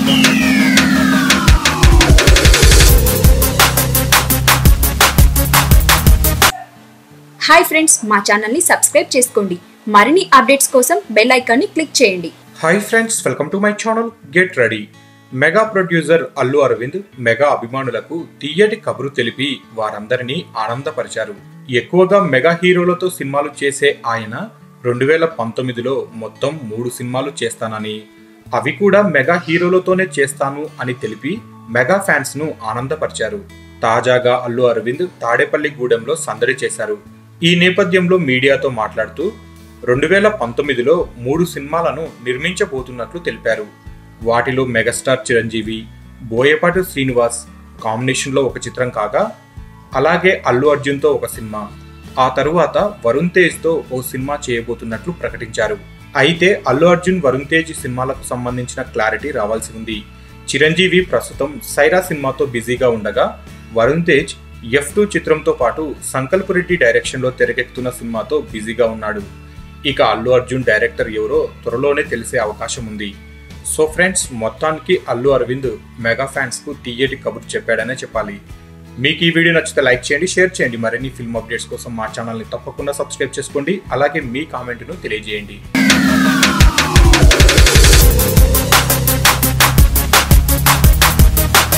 hi friends మా ఛానల్ని subscribe చేసుకోండి మరిన్ని అప్డేట్స్ కోసం బెల్ ఐకాన్ని క్లిక్ చేయండి hi friends welcome to my channel get ready mega producer Allu Aravind mega అభిమానులకు తీయటి కబురు తెలిపి వారందరినీ ఆనందపరిచారు ఎక్కువగా మెగా హీరోలతో సినిమాలు చేసే ఆయన రెండు వేల పంతొమ్మిదిలో మొత్తం మూడు సినిమాలు చేస్తానని అవి కూడా మెగా హీరోలతోనే చేస్తాను అని తెలిపి మెగా ఫ్యాన్స్ ను ఆనందపరిచారు తాజాగా అల్లు అరవింద్ తాడేపల్లి గూడెంలో సందడి చేశారు ఈ నేపథ్యంలో మీడియాతో మాట్లాడుతూ రెండు వేల పంతొమ్మిదిలో మూడు సినిమాలను నిర్మించబోతున్నట్లు తెలిపారు వాటిలో మెగాస్టార్ చిరంజీవి బోయపాటి శ్రీనివాస్ కాంబినేషన్లో ఒక చిత్రం కాగా అలాగే అల్లు అర్జున్తో ఒక సినిమా ఆ తరువాత వరుణ్ తేజ్తో ఓ సినిమా చేయబోతున్నట్లు ప్రకటించారు అయితే అల్లు అర్జున్ వరుణ్ తేజ్ సినిమాలకు సంబంధించిన క్లారిటీ రావాల్సి ఉంది చిరంజీవి ప్రస్తుతం సైరా సినిమాతో బిజీగా ఉండగా వరుణ్ తేజ్ ఎఫ్ టూ చిత్రంతో పాటు సంకల్ప్ రెడ్డి డైరెక్షన్లో తెరకెక్కుతున్న సినిమాతో బిజీగా ఉన్నాడు ఇక అల్లు అర్జున్ డైరెక్టర్ ఎవరో త్వరలోనే తెలిసే అవకాశం ఉంది సో ఫ్రెండ్స్ మొత్తానికి అల్లు అరవింద్ మెగా ఫ్యాన్స్ కు తీయటి కబురు చెప్పాడనే చెప్పాలి మీకు ఈ వీడియో నచ్చితే లైక్ చేయండి షేర్ చేయండి మరిన్ని ఫిల్మ్ అప్డేట్స్ కోసం మా ఛానల్ని తప్పకుండా సబ్స్క్రైబ్ చేసుకోండి అలాగే మీ కామెంట్ను తెలియజేయండి